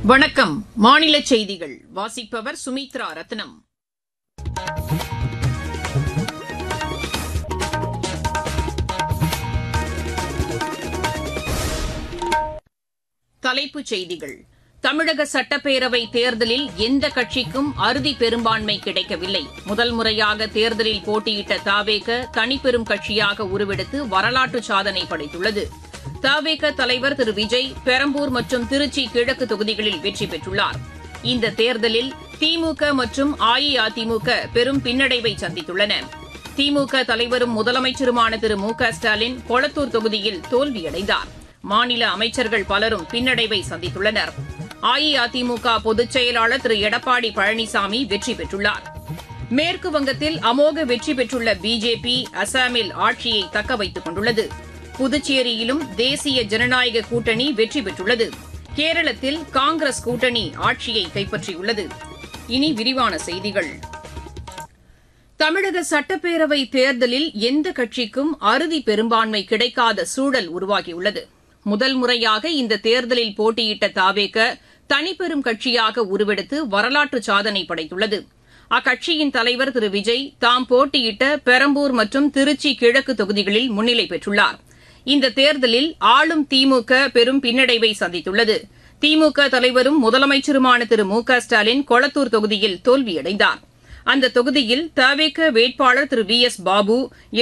வணக்கம் மாநில செய்திகள் வாசிப்பவர் சுமித்ரா ரத்னம் தலைப்புச் செய்திகள் தமிழக சட்டப்பேரவை தேர்தலில் எந்த கட்சிக்கும் அறுதி பெரும்பான்மை கிடைக்கவில்லை முதல் முறையாக தேர்தலில் போட்டியிட்ட தாவேக தனிப்பெரும் கட்சியாக உருவெடுத்து வரலாற்று சாதனை படைத்துள்ளது தவேக தலைவர் திரு விஜய் பெரம்பூர் மற்றும் திருச்சி கிழக்கு தொகுதிகளில் வெற்றி பெற்றுள்ளார் இந்த தேர்தலில் திமுக மற்றும் அஇஅதிமுக பெரும் பின்னடைவை சந்தித்துள்ளன திமுக தலைவரும் முதலமைச்சருமான திரு மு க ஸ்டாலின் கொளத்தூர் தொகுதியில் தோல்வியடைந்தார் மாநில அமைச்சர்கள் பலரும் பின்னடைவை சந்தித்துள்ளனர் அஇஅதிமுக பொதுச் செயலாளர் திரு எடப்பாடி பழனிசாமி வெற்றி பெற்றுள்ளார் மேற்கு வங்கத்தில் அமோக வெற்றி பெற்றுள்ள பிஜேபி அசாமில் ஆட்சியை தக்கவைத்துக் கொண்டுள்ளது புதுச்சேரியிலும் தேசிய ஜனநாயக கூட்டணி வெற்றி பெற்றுள்ளது கேரளத்தில் காங்கிரஸ் கூட்டணி ஆட்சியை கைப்பற்றியுள்ளது இனி விரிவான செய்திகள் தமிழக சட்டப்பேரவை தேர்தலில் எந்த கட்சிக்கும் அறுதி பெரும்பான்மை கிடைக்காத சூழல் உருவாகியுள்ளது முதல் முறையாக இந்த தேர்தலில் போட்டியிட்ட தாவேக தனிப்பெரும் கட்சியாக உருவெடுத்து வரலாற்று சாதனை படைத்துள்ளது அக்கட்சியின் தலைவர் திரு விஜய் தாம் போட்டியிட்ட பெரம்பூர் மற்றும் திருச்சி கிழக்கு தொகுதிகளில் முன்னிலை பெற்றுள்ளார் இந்த தேர்தலில் ஆளும் திமுக பெரும் பின்னடைவை சந்தித்துள்ளது திமுக தலைவரும் முதலமைச்சருமான திரு மு க ஸ்டாலின் கொளத்தூர் தொகுதியில் தோல்வியடைந்தார் அந்த தொகுதியில் தவேக வேட்பாளர் திரு வி எஸ் பாபு